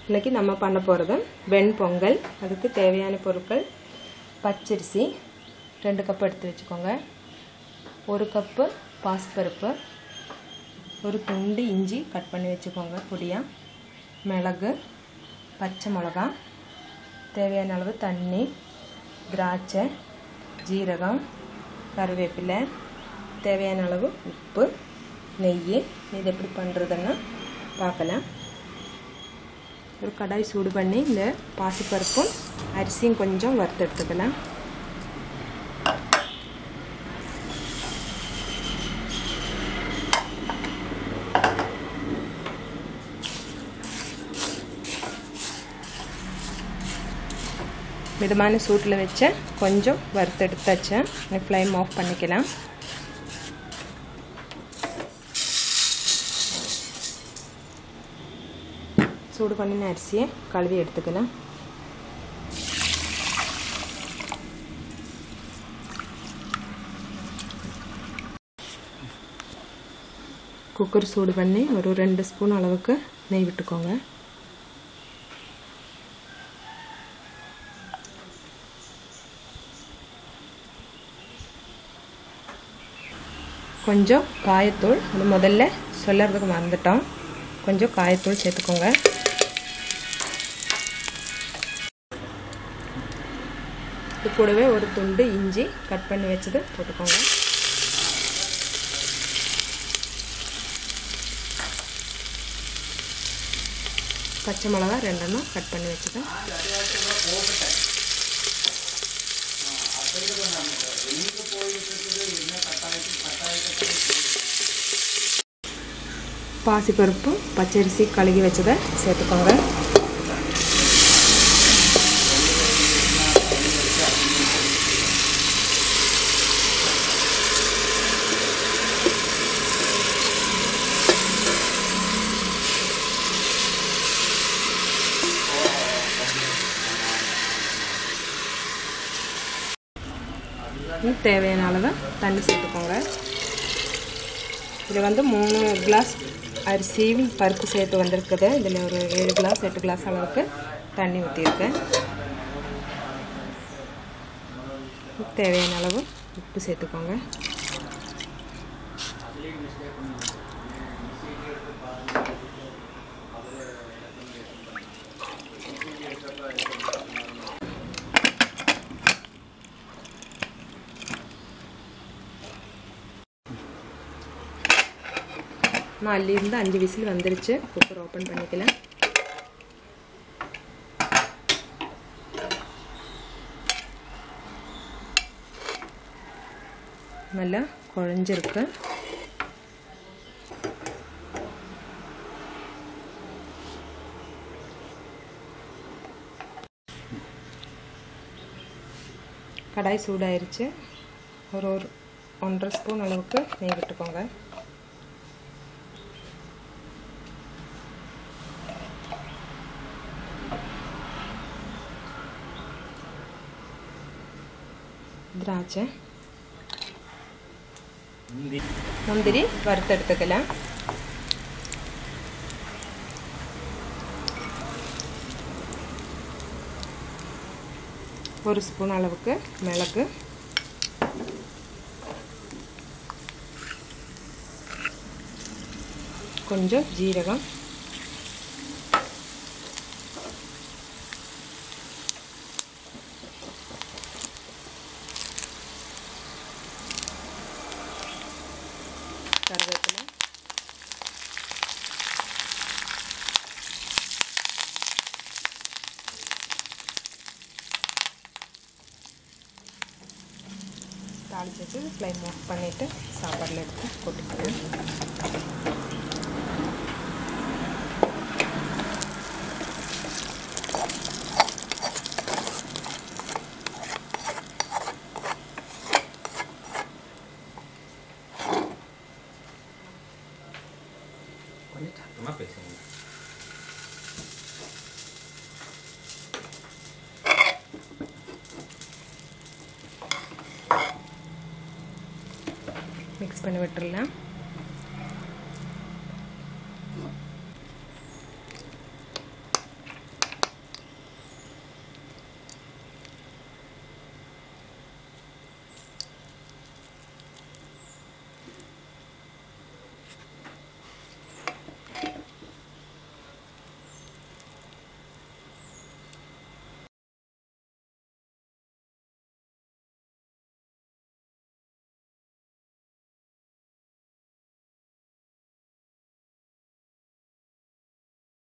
இன்னைக்கு நம்ம பண்ண போகிறது வெண்பொங்கல் அதுக்கு தேவையான பொருட்கள் பச்சரிசி ரெண்டு கப் எடுத்து வச்சுக்கோங்க ஒரு கப்பு பாசிப்பருப்பு ஒரு துண்டு இஞ்சி கட் பண்ணி வச்சுக்கோங்க பொடியாக மிளகு பச்சை மிளகா தேவையான அளவு தண்ணி திராட்சை ஜீரகம் கருவேப்பிலை தேவையான அளவு உப்பு நெய் இது எப்படி பண்ணுறதுன்னு பார்க்கலாம் ஒரு கடாய் சூடு பண்ணி இந்த பாசிப்பருப்பும் அரிசியும் கொஞ்சம் வறுத்து எடுத்துக்கலாம் மிதமான சூட்டில் வச்ச கொஞ்சம் வறுத்தெடுத்து வச்சேன் ஃப்ளைம் ஆஃப் பண்ணிக்கலாம் சூடு பண்ணின அரிசியை கழுவி எடுத்துக்கலாம் குக்கர் சூடு பண்ணி ஒரு ரெண்டு ஸ்பூன் அளவுக்கு நெய் விட்டுக்கோங்க கொஞ்சம் காயத்தூள் அது முதல்ல சொல்லறதுக்கு மறந்துட்டோம் கொஞ்சம் காயத்தூள் சேர்த்துக்கோங்க இது கூடவே ஒரு துண்டு இஞ்சி கட் பண்ணி வச்சது போட்டுக்கோங்க பச்சை மிளகா ரெண்டெண்ணம் கட் பண்ணி வச்சது பாசிப்பருப்பு பச்சரிசி கழுகி வச்சதை சேர்த்துக்கோங்க தேவையான அளவு தண்ணி சேர்த்துக்கோங்க இதில் வந்து மூணு கிளாஸ் அரிசி பருப்பு சேர்த்து வந்திருக்குது இதில் ஒரு ஏழு கிளாஸ் எட்டு கிளாஸ் அளவுக்கு தண்ணி ஊற்றிருக்கேன் தேவையான அளவு உப்பு சேர்த்துக்கோங்க நாலுலேருந்து அஞ்சு விசில் வந்துருச்சு குக்கர் ஓப்பன் பண்ணிக்கலாம் நல்லா குழஞ்சிருக்கு கடாய் சூடாயிருச்சு ஒரு ஒரு ஒன்றரை ஸ்பூன் அளவுக்கு நெய் விட்டுக்கோங்க திராட்சை முந்திரி வறுத்தெடுத்துக்கலாம் ஒரு ஸ்பூன் அளவுக்கு மிளகு கொஞ்சம் ஜீரகம் கருவேப்பிலை தாளிச்சு வச்சு ஃப்ளைம் ஆஃப் பண்ணிவிட்டு சாப்பாடில் எடுத்து கொட்டிக்கிறேன் கொஞ்சம் சத்தமாக பேசுங்க மிக்ஸ் பண்ணி விட்டுடலாம்